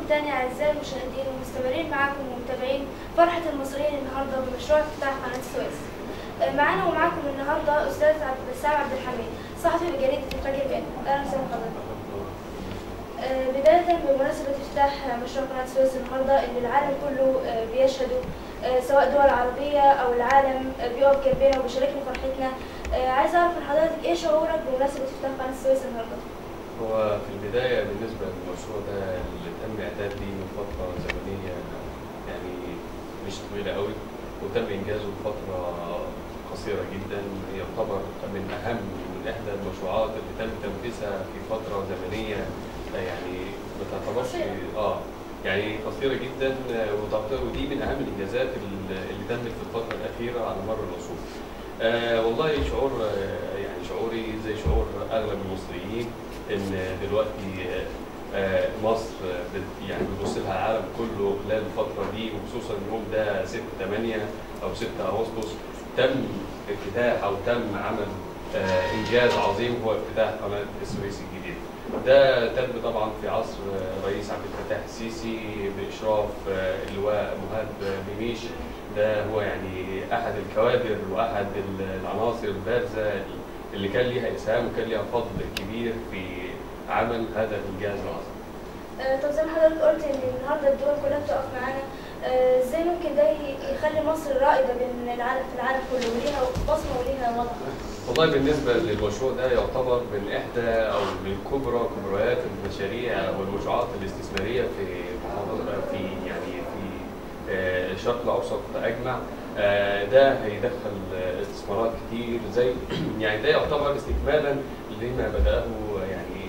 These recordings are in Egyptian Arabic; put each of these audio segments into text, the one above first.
تاني أعزائي المشاهدين ومستمرين معاكم ومتابعين فرحة المصريين النهاردة بمشروع افتتاح قناة السويس. آه، معانا ومعاكم النهاردة أستاذ عبد السلام عبد الحميد صحفي بجريدة الفجر بيان. أهلا وسهلا بحضرتك. آه، بداية بمناسبة افتتاح مشروع قناة السويس النهاردة اللي العالم كله آه، بيشهده آه، سواء دول عربية أو العالم آه، بيقف جنبنا وبيشاركنا فرحتنا. آه، عايز أعرف من حضرتك إيه شعورك بمناسبة افتتاح قناة السويس النهاردة؟ هو في البداية بالنسبة للمشروع ده اللي تم إعداد ليه من فترة زمنية يعني مش طويلة قوي وتم إنجازه بفترة قصيرة جدا يعتبر من أهم من إحدى المشروعات اللي تم تنفيذها في فترة زمنية يعني ما تعتبرش آه يعني قصيرة جدا آه، وتعتبر ودي من أهم الإنجازات اللي اللي تمت في الفترة الأخيرة على مر العصور. آه والله شعور آه يعني شعوري زي شعور اغلب المصريين ان دلوقتي آه آه، مصر آه، بت- يعني بيبص لها العالم كله خلال الفتره دي وخصوصا اليوم ده 6 8 او 6 اغسطس تم افتتاح او تم عمل آه، انجاز عظيم هو افتتاح قناه السويس الجديده. ده تم طبعا في عصر آه، الرئيس عبد الفتاح السيسي باشراف آه، اللواء مهاب ميميش ده هو يعني احد الكوادر واحد العناصر البارزه اللي كان ليها اسهام وكان ليها فضل كبير في عمل هذا الانجاز العظيم. آه، طب زي ما حضرتك قلت ان النهارده الدول كلها بتقف معانا آه، ازاي ممكن ده ي- يخلي مصر رائده بين العالم في العالم كله وليها بصمه وليها وضع والله بالنسبه للمشروع ده يعتبر من احدى او من كبرى كبريات المشاريع والمشروعات الاستثماريه في محافظه في يعني في آه، الشرق الاوسط اجمع آه، ده هيدخل آه، استثمارات كتير زي يعني ده يعتبر استكمالا لما بداه يعني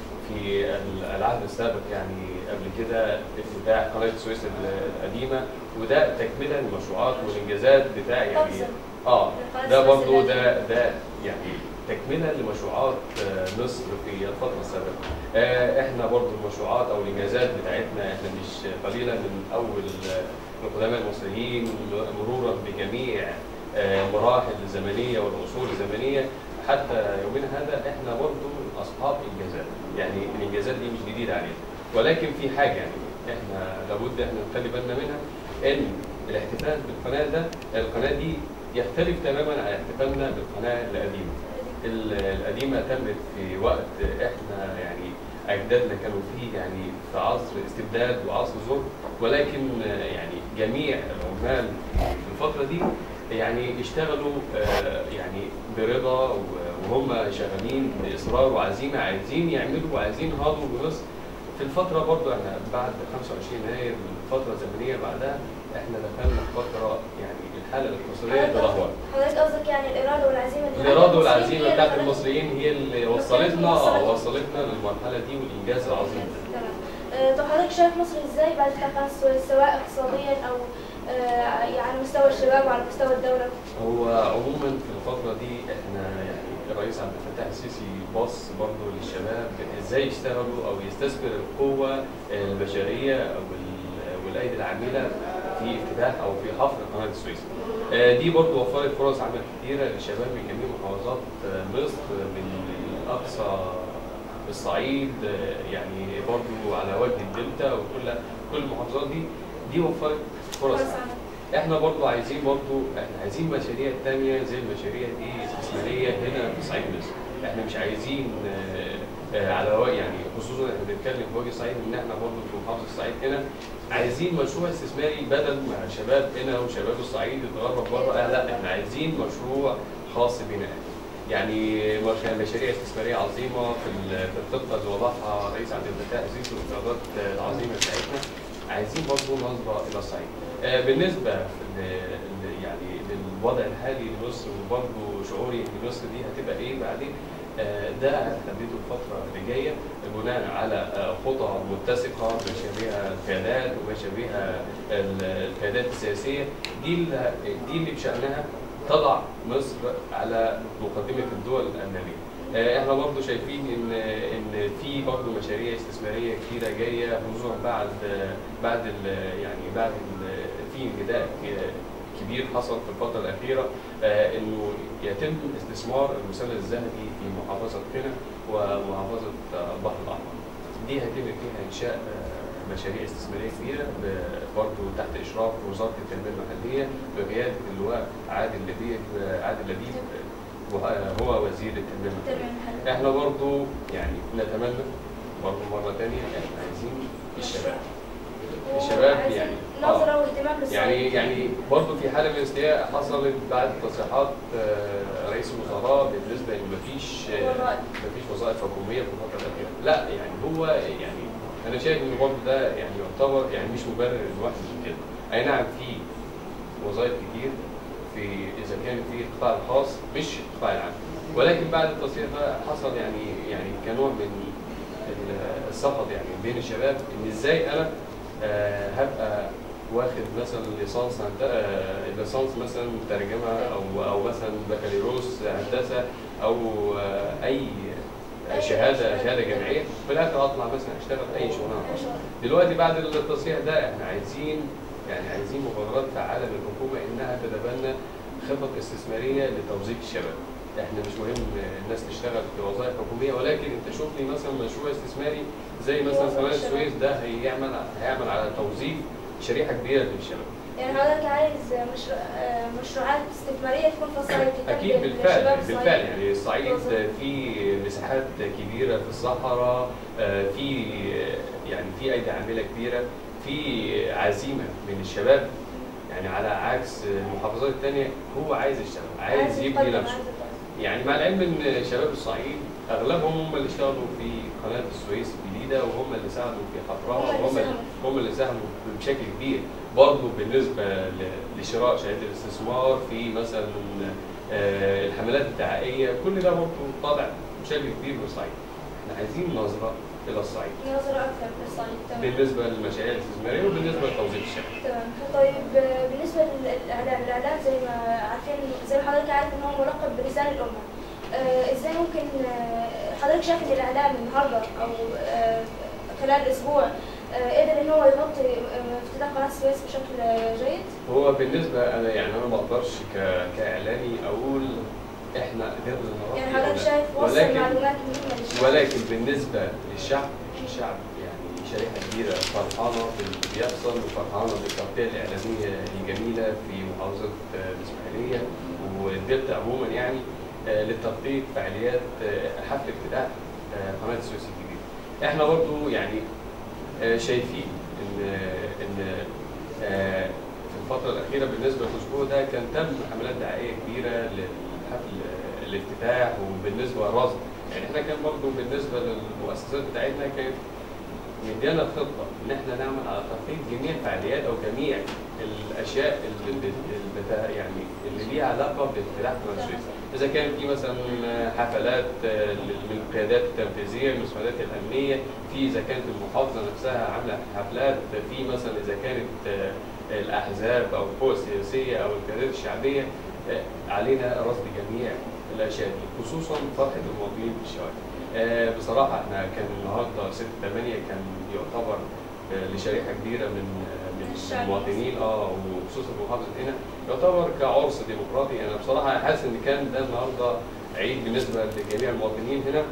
في ال- العهد السابق يعني قبل كده افتتاح قناه السويس القديمه وده تكمله للمشروعات والانجازات بتاع يعني قفزة. اه لقناة ده السويس برضو القديمة. ده ده يعني تكمله لمشروعات آه، مصر في الفتره السابقه. آه، احنا برضو المشروعات او الانجازات بتاعتنا احنا مش قليله من اول آه، القدماء المصريين مرورا بجميع آه، المراحل الزمنيه والعصور الزمنيه حتى يومنا هذا احنا برضو اصحاب انجازات، يعني الانجازات دي مش جديده علينا، ولكن في حاجه يعني احنا لابد احنا نخلي بالنا منها ان الاحتفال بالقناه ده القناه دي يختلف تماما عن احتفالنا بالقناه القديمه. ال- القديمه تمت في وقت احنا يعني اجدادنا كانوا فيه يعني في عصر استبداد وعصر ظلم ولكن آه، يعني جميع العمال في الفتره دي يعني اشتغلوا آه، يعني برضا و- وهم شغالين باصرار وعزيمه عايزين يعملوا وعايزين ينهضوا بمصر في الفترة برضو احنا بعد 25 يناير من فترة زمنية بعدها احنا دخلنا في فترة يعني الحالة الاقتصادية حضرتك تدهور. قصدك- حضرتك قصدك يعني الاراده والعزيمه اللي عند الإرادة المصريين والعزيمة هي بتاعت اللي خلت- المصريين هي اللي اللي وصلتنا اه وصلتنا. وصلتنا للمرحلة دي والإنجاز العظيم ده. تمام آه، طب حضرتك شايف مصر ازاي بعد افتتاح قناه السويس سواء اقتصاديا او آه، على مستوى الشباب وعلى مستوى الدوله هو عموما في الفترة دي احنا يعني الرئيس عبد الفتاح السيسي بص برضه للشباب ازاي يشتغلوا او يستثمر القوة البشرية او ال- والايدي العاملة في افتتاح او في حفر قناة السويس. آه، دي برضه وفرت فرص عمل كتيرة للشباب من جميع محافظات آه، مصر من اقصى الصعيد آه، يعني برضه على وجه الدلتا وكل كل المحافظات دي دي وفرت فرص فرص عمل. عمل. احنا برضو عايزين برضو احنا عايزين مشاريع تانية زي المشاريع دي استثمارية هنا في صعيد مصر احنا مش عايزين آه، آه، على وجه يعني خصوصا احنا بنتكلم في وجه صعيد ان احنا برضو في محافظة الصعيد هنا عايزين مشروع استثماري بدل ما شباب هنا وشباب الصعيد يتغرب بره آه لا احنا عايزين مشروع خاص بنا يعني مش- مشاريع استثماريه عظيمه في ال- في الخطه اللي وضعها الرئيس عبد الفتاح السيسي والقرارات العظيمه بتاعتنا عايزين برضه نظره الى الصعيد. آه، بالنسبه ل- ل- يعني للوضع الحالي لمصر وبرضه شعوري ان مصر دي هتبقى ايه بعدين آه، ده هنحدده الفتره اللي جايه بناء على آه، خطى متسقه ماشيه بها القيادات وماشيه بها ال- القيادات السياسيه دي اللي دي اللي بشانها تضع مصر على مقدمه الدول الاجنبيه. آه، احنا برضو شايفين ان ان في برضو مشاريع استثماريه كتيره جايه خصوصا بعد بعد ال- يعني بعد ال- في نداء كبير حصل في الفتره الاخيره آه، انه يتم استثمار المثلث الذهبي في محافظه قنا ومحافظه آه، البحر الاحمر. دي هيتم فيها انشاء آه، مشاريع استثماريه كبيره ب- برضه تحت اشراف وزاره التنميه المحليه بقياده اللواء عادل لبيب عادل لبيب وه- هو وزير التنميه المحليه. تربية المحلية احنا برضو يعني نتمنى برضو مرة تانية احنا عايزين الشباب الشباب وعايزين يعني- نظرة آه. واهتمام للصعيد يعني يعني برضو في حالة من الاستياء حصلت بعد تصريحات آه، رئيس الوزراء بالنسبة ان مفيش آه، وظائف. مفيش وظائف حكومية في الفترة الأخيرة لا يعني هو يعني أنا شايف ان برضو ده يعني يعتبر يعني مش مبرر ان الواحد يقول كده أي نعم في وظائف كتير في اذا كان في القطاع الخاص مش القطاع العام ولكن بعد التصريح ده حصل يعني يعني كنوع من ال- السخط يعني بين الشباب ان ازاي انا آه، هبقى واخد مثلا ليسانس هند- آه، ليسانس مثلا ترجمه او او مثلا بكالوريوس هندسه او آه، اي شهاده شهاده جامعيه في الاخر اطلع مثلا اشتغل اي شغلانه خاصه دلوقتي بعد التصريح ده احنا عايزين يعني عايزين مبادرات فعاله من الحكومه انها تتبنى خطط استثماريه لتوظيف الشباب. احنا مش مهم الناس تشتغل في وظائف حكوميه ولكن انت شوف لي مثلا مشروع استثماري زي مثلا يوظف قناه الشباب. السويس ده هيعمل هيعمل على توظيف شريحه كبيره للشباب. يعني حضرتك عايز مشروع آه، مشروعات استثمارية تكون في الصعيد تتبع اكيد للشباب بالفعل الصعيدي. بالفعل يعني الصعيد وظائف. في مساحات كبيره في الصحراء آه، في يعني في ايدي عامله كبيره في عزيمه من الشباب يعني على عكس المحافظات الثانيه هو عايز يشتغل عايز يبني يتقدم، نفسه عايز يتقدم. يعني مع العلم ان شباب الصعيد اغلبهم هم اللي اشتغلوا في قناه السويس الجديده وهم اللي ساعدوا في هم حفرها اللي وهم ساهموا. هم اللي ساهموا بشكل كبير برضه بالنسبه ل- لشراء شهاده الاستثمار في مثلا آه، الحملات الدعائيه كل ده برضه طالع بشكل كبير من الصعيد احنا عايزين نظره الى الصعيد نظرة أكثر للصعيد تمام بالنسبه للمشاريع الاستثماريه وبالنسبه لتوظيف الشباب تمام طيب آه، بالنسبة للإعلام الإعلام زي ما عارفين زي ما حضرتك عارف إن هو ملقب بلسان الأمة آه، إزاي ممكن آه، حضرتك شايف إن الإعلام النهاردة أو آه، خلال أسبوع آه، قدر إن هو يغطي آه، افتتاح قناة السويس بشكل آه، جيد؟ هو بالنسبه انا يعني انا ما اقدرش ك- كاعلامي اقول احنا قدرنا نغطي يعني أو حضرتك لا. شايف وصل ولكن معلومات مهمة للشعب ولكن بالنسبة للشعب الشعب يعني شريحة كبيرة فرحانة باللي بيحصل وفرحانة بالتغطية الإعلامية الجميلة في محافظة آه، الإسماعيلية والدلتا عموما يعني آه، لتغطية فعاليات آه، حفل افتتاح آه، قناة السويس الجديدة. احنا برضو يعني آه، شايفين ان ان آه، في الفترة الأخيرة بالنسبة للأسبوع ده كان تم حملات دعائية كبيرة للحفل آه، الافتتاح وبالنسبة للرصد يعني احنا كان برضه بالنسبة للمؤسسات بتاعتنا كانت مديانا خطة إن احنا نعمل على تخطيط جميع الفعاليات أو جميع الأشياء اللي, اللي اللي- يعني اللي ليها علاقة بافتتاح قناة السويس. إذا كان في مثلا حفلات آه، من القيادات التنفيذية المساعدات الأمنية في إذا كانت المحافظة نفسها عاملة حفلات في مثلا إذا كانت آه، الأحزاب أو القوى السياسية أو القيادات الشعبية آه، علينا رصد جميع الاشياء دي خصوصا فرحه المواطنين في الشوارع. آه، بصراحه احنا كان النهارده 6 8 كان يعتبر آه، لشريحه كبيره من آه، من الشعب. المواطنين اه وخصوصا في محافظه هنا يعتبر كعرس ديمقراطي انا بصراحه حاسس ان كان ده النهارده عيد بالنسبه لجميع المواطنين هنا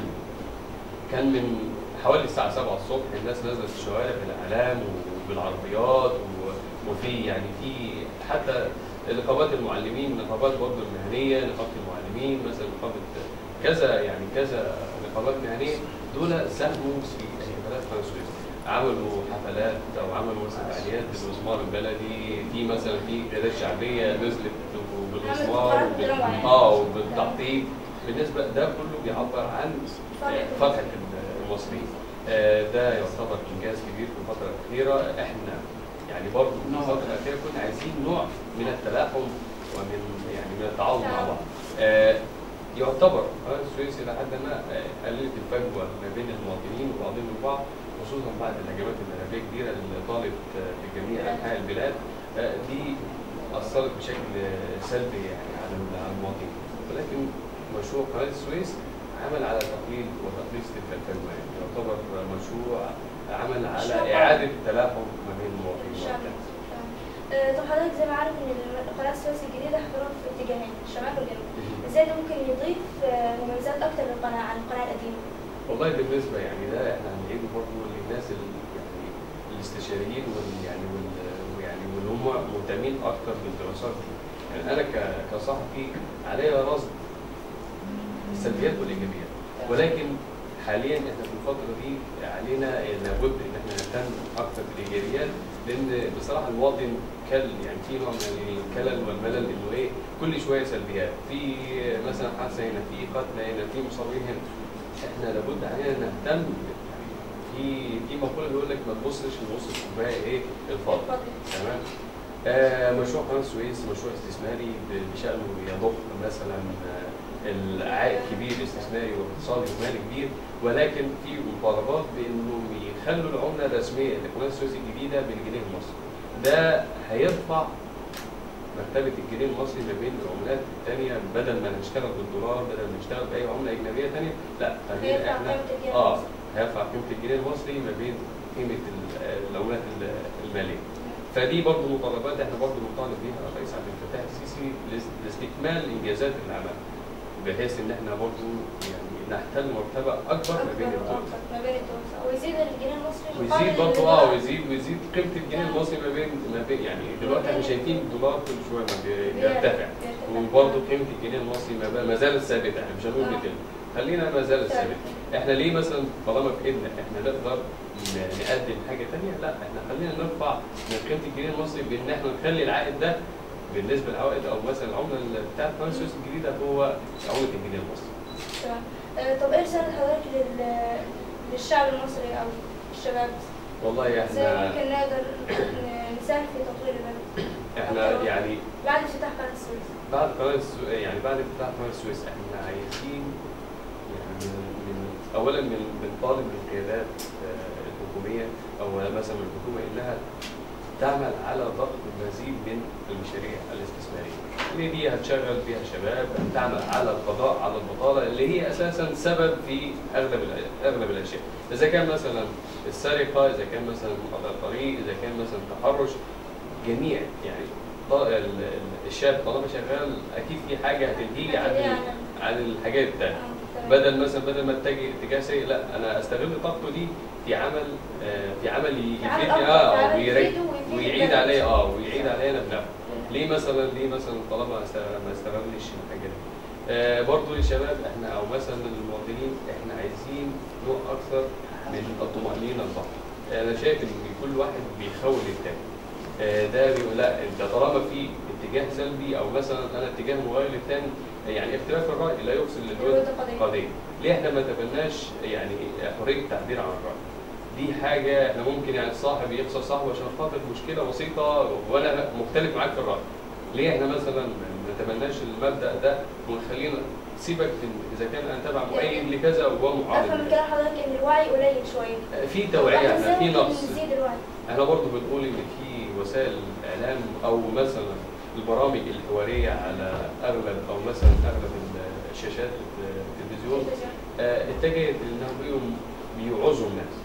كان من حوالي الساعه 7 الصبح الناس نزلت الشوارع بالاعلام وبالعربيات و- وفي يعني في حتى نقابات المعلمين نقابات برضه المهنيه نقابه المعلمين مثلا نقابه كذا يعني كذا نقابات مهنيه دول ساهموا في حفلات قناه السويس عملوا حفلات او عملوا مثلا فعاليات بالمسمار البلدي في مثلا في قيادات شعبيه نزلت بالمسمار فقرات وبال- دراما. اه وبالتعقيد بالنسبه ده كله بيعبر عن فرحة. فرحه المصريين آه، ده يعتبر انجاز كبير في الفتره الاخيره احنا يعني برضه في الفتره الاخيره كنا عايزين نوع من التلاحم ومن يعني من التعاون مع بعض آه، يعتبر قناه السويس الى حد ما آه، قللت الفجوه ما بين المواطنين وبعضهم البعض خصوصا بعد الهجمات الارهابيه الكبيره اللي طالت آه، في جميع انحاء البلاد آه، دي اثرت بشكل آه، سلبي يعني على على المواطنين ولكن مشروع قناه السويس عمل على تقليل وتقليص تلك الفجوه يعني يعتبر مشروع عمل على مشروع اعاده التلاحم ما بين المواطنين الشعب. والمواطنين. آه، طب حضرتك زي ما عارف ان قناة السويس الجديدة هتروح في اتجاهين الشمال والجنوب ازاي ده ممكن يضيف آه، مميزات اكتر للقناة عن القناة القديمة؟ والله بالنسبه يعني ده احنا هنعيده برضه للناس اللي يعني الاستشاريين وال يعني وال ويعني واللي هم مهتمين اكتر بالدراسات دي يعني انا ك- كصحفي عليا رصد السلبيات والايجابيات ولكن حاليا احنا في الفتره دي علينا لابد ان احنا نهتم اكتر بالايجابيات لان بصراحه المواطن كل يعني في نوع من الكلل والملل انه ايه كل شويه سلبيات في مثلا حادثه هنا في قتل هنا في مصابين هنا احنا لابد علينا نهتم في في مقوله بيقول لك ما تبصش لنص الكوبايه ايه الفاضي اتفضل. تمام آه مشروع قناه السويس مشروع استثماري ب- بشأنه يضخ مثلا آه، العائد كبير استثماري واقتصادي ومالي كبير ولكن في مطالبات بانهم يخلوا العمله الرسميه لقناه السويس الجديده بالجنيه المصري. ده هيرفع مرتبه الجنيه المصري ما بين العملات الثانيه بدل ما نشتغل بالدولار بدل ما نشتغل باي عمله اجنبيه ثانيه لا خلينا هيرفع احنا قيمة الجنيه اه المصري. هيرفع قيمه الجنيه المصري ما بين قيمه ال- العملات ال- الماليه. فدي برضه مطالبات احنا برضه بنطالب بيها الرئيس عبد الفتاح السيسي لاس- لاستكمال الانجازات اللي عملها بحيث ان احنا برضه يعني نحتل مرتبه اكبر ما بين أكبر الدول وأكبر ما بين الدول ويزيد الجنيه المصري ويزيد مقابل برضه الدولار. اه ويزيد ويزيد قيمه الجنيه المصري ما بين ما بين يعني دلوقتي احنا شايفين الدولار كل شويه ما بي- بيرتفع وبرضه قيمه الجنيه المصري ما, بقى- ما زالت ثابته احنا مش هنقول آه. بتقل خلينا ما زالت ثابته احنا ليه مثلا طالما في ايدنا احنا نقدر ن- نقدم حاجه ثانيه لا احنا خلينا نرفع من قيمه الجنيه المصري بان احنا نخلي العائد ده بالنسبه للعوائد او مثلا العمله اللي بتاعت قناه السويس الجديده هو عمله الجنيه المصري تمام. آه، طب ايه رسالة حضرتك لل... للشعب المصري او الشباب والله ازاي احنا ممكن نقدر ن- نساهم في تطوير البلد احنا يعني بعد افتتاح قناة السويس بعد قناه السو... يعني بعد افتتاح قناه السويس احنا عايزين يعني من, من اولا من بنطالب من القيادات آه، الحكوميه او مثلا من الحكومه انها تعمل على ضغط المزيد من المشاريع الاستثماريه اللي دي هتشغل فيها شباب تعمل على القضاء على البطاله اللي هي اساسا سبب في اغلب الأ- اغلب الاشياء اذا كان مثلا السرقه اذا كان مثلا قطع الطريق اذا كان مثلا التحرش جميع يعني ط- ال- ال- الشاب طالما شغال اكيد في حاجه هتلهيه عن ال- عن الحاجات التانيه بدل مثلا بدل ما اتجه اتجاه سيء لا انا استغل طاقته دي في عمل آه، في عمل ي- في عمل يفيدني أكتر، اه في اه عمل ويري- يفيده ويفيد ويعيد البلد. عليه اه ويعيد عليه انا بنفسه ليه مثلا ليه مثلا طالما است- ما استغلش الحاجه دي آه برضه للشباب احنا او مثلا للمواطنين احنا عايزين نوع اكثر من الطمانينه البحر انا شايف ان كل واحد بيخول التاني آه، ده بيقول لا انت طالما في اتجاه سلبي او مثلا انا اتجاه مغاير للتاني يعني اختلاف الراي لا يفسد للود الود قضية. قضيه ليه احنا ما تبناش يعني حريه التعبير عن الراي دي حاجه احنا ممكن يعني صاحب يخسر صاحبه عشان خاطر مشكله بسيطه وانا مختلف معاك في الراي ليه احنا مثلا ما نتبناش المبدا ده ونخلينا سيبك في- اذا كان انا تابع مؤيد لكذا وهو معارض افهم من لكذا. كلام حضرتك ان الوعي قليل شوية في توعيه إحنا احنا إزاي في ممكن نقص نزيد الوعي احنا برضه بنقول ان في وسائل اعلام او مثلا البرامج الحواريه على اغلب او مثلا اغلب الشاشات التلفزيون آه، اتجهت انهم بيقوا بيوعظوا الناس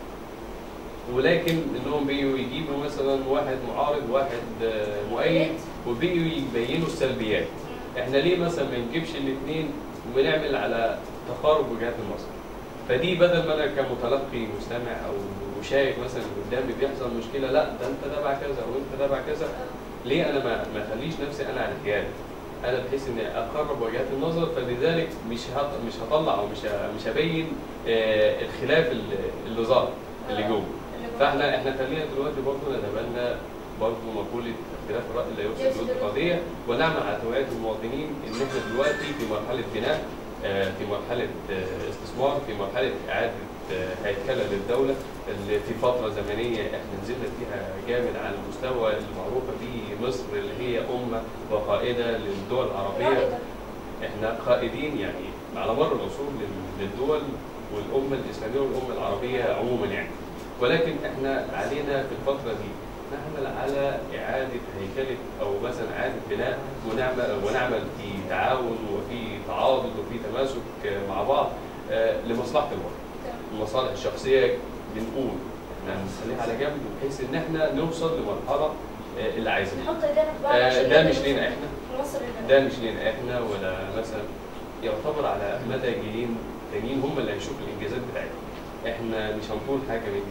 ولكن انهم بيجوا يجيبوا مثلا واحد معارض واحد آه، مؤيد وبيجوا يبينوا السلبيات احنا ليه مثلا ما نجيبش الاثنين ونعمل على تقارب وجهات النظر فدي بدل ما انا كمتلقي مستمع او شايف مثلا قدامي بيحصل مشكله لا ده انت تابع كذا وانت تابع كذا ليه انا ما ما اخليش نفسي انا على الحياد انا بحيث اني اقرب وجهات النظر فلذلك مش هط... مش هطلع او مش ه... مش هبين آه الخلاف اللي, اللي ظهر اللي جوه فاحنا احنا خلينا دلوقتي برضه نتبنى برضه مقوله اختلاف الراي لا يفسد الود قضيه ونعمل على توعيه المواطنين ان احنا دلوقتي في مرحله بناء آه، في مرحله آه، استثمار في مرحله اعاده آه، هيكله للدوله اللي في فتره زمنيه احنا نزلنا فيها جامد على المستوى المعروفه به مصر اللي هي امه وقائده للدول العربيه احنا قائدين يعني على مر العصور لل- للدول والامه الاسلاميه والامه العربيه عموما يعني ولكن احنا علينا في الفتره دي نعمل على اعاده هيكله او مثلا اعاده بناء ونعمل ونعمل في تعاون وفي تعاضد وفي تماسك مع بعض آه، لمصلحه الوطن المصالح الشخصيه بنقول احنا نخليها على جنب بحيث ان احنا نوصل لمرحله آه، اللي عايزينها نحط ايدينا في بعض آه، عشان ده نقدر مش لينا نوصل- احنا نوصل للبلد. ده مش لينا احنا ولا مثلا يعتبر على مدى جيلين تانيين هم اللي هيشوفوا الانجازات بتاعتنا احنا مش هنطول حاجه من دي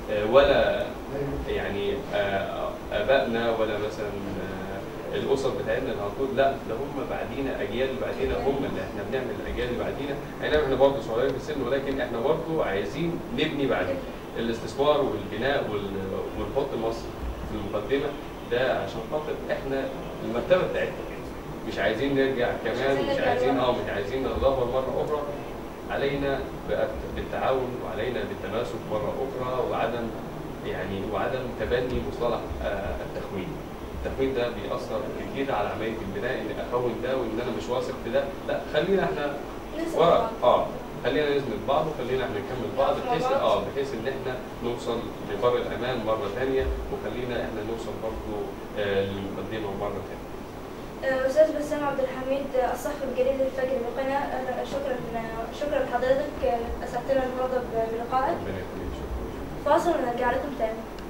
آه، ولا يعني آه، ابائنا ولا مثلا آه، الاسر بتاعتنا اللي هتقول لا ده هم بعدينا اجيال بعدينا هم اللي احنا بنعمل الاجيال اللي بعدينا اي نعم احنا برضه صغيرين في السن ولكن احنا برضه عايزين نبني بعدين الاستثمار والبناء وال- ونحط مصر في المقدمه ده عشان خاطر احنا المرتبه بتاعتنا كده مش عايزين نرجع كمان عايزين مش نرجع عايزين لورا. اه مش عايزين نتدهور مره اخرى علينا بقت- بالتعاون وعلينا بالتماسك مره اخرى وعدم يعني وعدم تبني مصطلح آه، التخوين. التخوين ده بيأثر كتير على عمليه البناء ان اخون ده وان انا مش واثق في ده، لا خلينا احنا نسأل ورا بعض. اه خلينا نسند بعض وخلينا احنا نكمل بعض نقف مع بحيث بعض. اه بحيث ان احنا نوصل لبر الامان مره ثانيه وخلينا احنا نوصل برضه آه للمقدمه مره ثانيه. آه، أستاذ بسام عبد الحميد آه، الصحفي بجريدة الفجر بقنا آه، شكرا شكرا لحضرتك آه، أسعدتنا النهارده بلقائك ربنا يخليك شكرا فاصل ونرجع لكم تاني